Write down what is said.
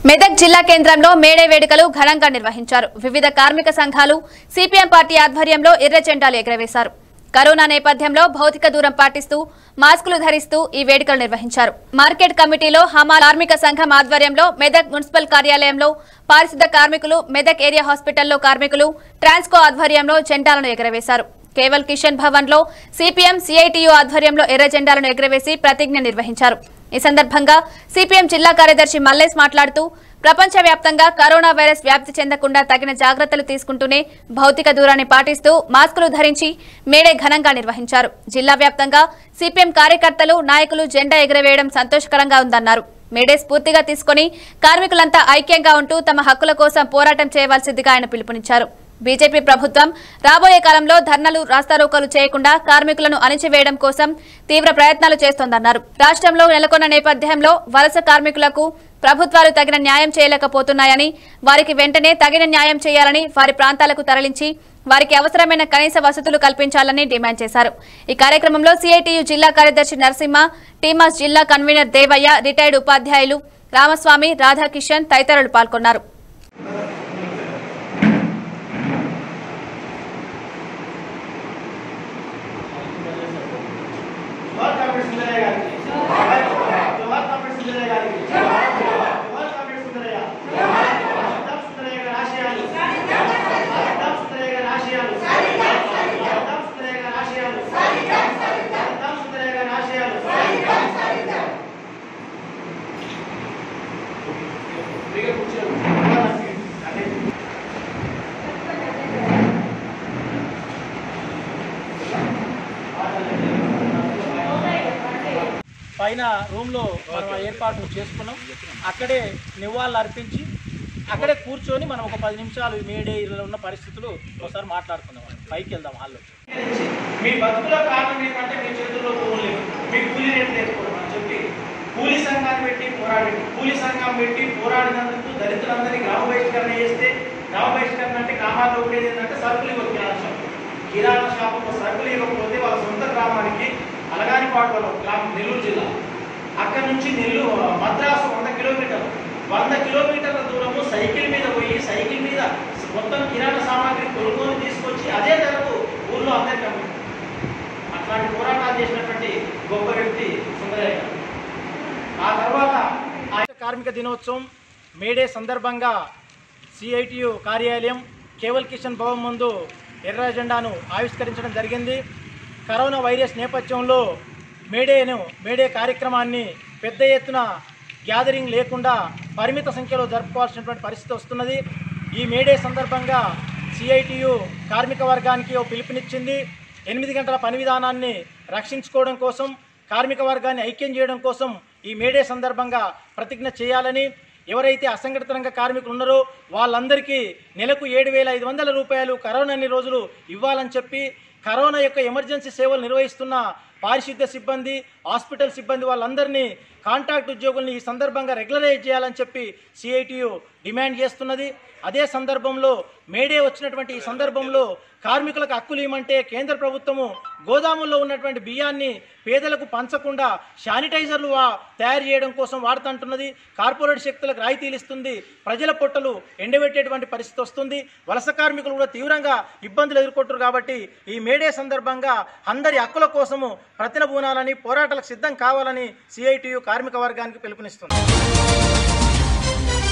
మెదక్ జిల్లా కేంద్రంలో మేడే వేడుకలు ఘనంగా నిర్వహించారు వివిధ కార్మిక సంఘాలు సిపిఎం పార్టీ ఆధ్వర్యంలో ఎర్ర జెండాలు ఎగరవేశారు కరోనా నేపథ్యంలో భౌతిక దూరం పాటిస్తూ మాస్కులు ధరిస్తూ ఈ వేడుకలు నిర్వహించారు మార్కెట్ కమిటీలో హమా కార్మిక సంఘం ఆధ్వర్యంలో మెదక్ మున్సిపల్ కార్యాలయంలో పారిశుద్ధ కార్మికులు మెదక్ ఏరియా హాస్పిటల్లో కార్మికులు ట్రాన్స్కో ఆధ్వర్యంలో జెండాలను ఎగరవేశారు కేవల్ కిషన్ భవన్ లో సిపిఎం సిఐటియు ఆధ్వర్యంలో ఎర్ర జెండాలను ఎగరవేసి ప్రతిజ్ఞ నిర్వహించారు ఈ సందర్భంగా సిపిఎం జిల్లా కార్యదర్శి మల్లేష్ మాట్లాడుతూ ప్రపంచవ్యాప్తంగా కరోనా వైరస్ వ్యాప్తి చెందకుండా తగిన జాగ్రత్తలు తీసుకుంటూనే భౌతిక దూరాన్ని పాటిస్తూ మాస్కులు ధరించి మేడే ఘనంగా నిర్వహించారు జిల్లా వ్యాప్తంగా సిపిఎం కార్యకర్తలు నాయకులు జెండా ఎగురవేయడం సంతోషకరంగా ఉందన్నారు మేడే స్ఫూర్తిగా తీసుకుని కార్మికులంతా ఐక్యంగా ఉంటూ తమ హక్కుల కోసం పోరాటం చేయవలసిందిగా ఆయన పిలుపునిచ్చారు బీజేపీ ప్రభుత్వం రాబోయే కాలంలో ధర్నాలు రాస్తారోకోలు చేయకుండా కార్మికులను అణిచివేయడం కోసం తీవ్ర ప్రయత్నాలు చేస్తోందన్నారు రాష్ట్రంలో నెలకొన్న నేపథ్యంలో వలస కార్మికులకు ప్రభుత్వాలు తగిన న్యాయం చేయలేకపోతున్నాయని వారికి వెంటనే తగిన న్యాయం చేయాలని వారి ప్రాంతాలకు తరలించి వారికి అవసరమైన కనీస వసతులు కల్పించాలని డిమాండ్ చేశారు ఈ కార్యక్రమంలో సిఐటియు జిల్లా కార్యదర్శి నరసింహ టీమాస్ జిల్లా కన్వీనర్ దేవయ్య రిటైర్డ్ ఉపాధ్యాయులు రామస్వామి రాధాకిషన్ తదితరులు పాల్గొన్నారు జోహార్ కామ్రేడ్ సుందరయ్య గారికి జోహార్ కామ్రేడ్ సుందరయ్య గారికి జోహార్ కామ్రేడ్ సుందరయ్య అద్దాం సుందరయ్య గారి ఆశయాలు అద్దాం సుందరయ్య గారి ఆశయాలు అద్దాం సుందరయ్య గారి ఆశయాలు అద్దాం సుందరయ్య గారి ఆశయాలు ఫ్రీగా కూర్చోండి. అంటే పైన రూమ్లో మనం ఏర్పాటు చేసుకున్నాం అక్కడే నివాళులు అర్పించి అక్కడే కూర్చొని మనం ఒక పది నిమిషాలు మేడే ఇళ్ళలో ఉన్న పరిస్థితులు ఒకసారి మాట్లాడుకుందాం పైకి వెళ్దాం హాల్లో మీ బతుకుల కారణం ఏంటంటే మీ చేతుల్లో భూములు లేవు మీ కూలీ రేట్లు లేకపోవడం అని చెప్పి కూలీ సంఘాన్ని పెట్టి పోరాడి కూలీ సంఘం పెట్టి పోరాడినందుకు దళితులందరినీ గ్రామ బహిష్కరణ చేస్తే గ్రామ బహిష్కరణ అంటే గ్రామాల్లో ఉండేది ఏంటంటే సరుకులు ఇవ్వదు కిరాణా షాప్ కిరాణా షాపు సరుకులు ఇవ్వకపోతే వాళ్ళ సొంత గ్రామానికి అలగానిపాటు వాళ్ళ గ్రామం నెల్లూరు జిల్లా అక్కడ నుంచి నెల్లూరు మద్రాసు వంద కిలోమీటర్లు వంద కిలోమీటర్ల దూరము సైకిల్ మీద పోయి సైకిల్ మీద మొత్తం కిరాణా సామాగ్రి కొనుగోలు తీసుకొచ్చి అదే ధరకు ఊళ్ళో అందరికీ అమ్మారు. అట్లాంటి పోరాటాలు చేసినటువంటి గొప్ప వ్యక్తి సుందరయ్య గారు. ఆ తర్వాత ఆయన కార్మిక దినోత్సవం మేడే సందర్భంగా సిఐటియు కార్యాలయం కేవల్ కిషన్ భవన్ ముందు ఎర్ర జెండాను ఆవిష్కరించడం జరిగింది కరోనా వైరస్ నేపథ్యంలో మేడేను మేడే కార్యక్రమాన్ని పెద్ద ఎత్తున గ్యాదరింగ్ లేకుండా పరిమిత సంఖ్యలో జరుపుకోవాల్సినటువంటి పరిస్థితి వస్తున్నది ఈ మేడే సందర్భంగా సిఐటియు కార్మిక వర్గానికి ఓ పిలుపునిచ్చింది ఎనిమిది గంటల పని విధానాన్ని రక్షించుకోవడం కోసం కార్మిక వర్గాన్ని ఐక్యం చేయడం కోసం ఈ మేడే సందర్భంగా ప్రతిజ్ఞ చేయాలని ఎవరైతే అసంఘటిత రంగ కార్మికులు ఉన్నారో వాళ్ళందరికీ నెలకు ఏడు వేల ఐదు వందల రూపాయలు కరోనా అన్ని రోజులు ఇవ్వాలని చెప్పి కరోనా యొక్క ఎమర్జెన్సీ సేవలు నిర్వహిస్తున్న పారిశుద్ధ్య సిబ్బంది హాస్పిటల్ సిబ్బంది వాళ్ళందరినీ కాంట్రాక్ట్ ఉద్యోగుల్ని ఈ సందర్భంగా రెగ్యులరైజ్ చేయాలని చెప్పి సిఐటియు డిమాండ్ చేస్తున్నది అదే సందర్భంలో మేడే వచ్చినటువంటి ఈ సందర్భంలో కార్మికులకు హక్కులు ఇవ్వమంటే కేంద్ర ప్రభుత్వము గోదాముల్లో ఉన్నటువంటి బియ్యాన్ని పేదలకు పంచకుండా శానిటైజర్లు వా- తయారు చేయడం కోసం వాడుతుంటున్నది కార్పొరేట్ శక్తులకు రాయితీలు ఇస్తుంది ప్రజల పొట్టలు ఎండబెట్టేటువంటి పరిస్థితి వస్తుంది వలస కార్మికులు కూడా తీవ్రంగా ఇబ్బందులు ఎదుర్కొంటారు కాబట్టి ఈ మేడే సందర్భంగా అందరి హక్కుల కోసము ప్రతినబూనాలని పోరాటాలకు సిద్ధం కావాలని సిఐటియు కార్మిక వర్గానికి పిలుపునిస్తుంది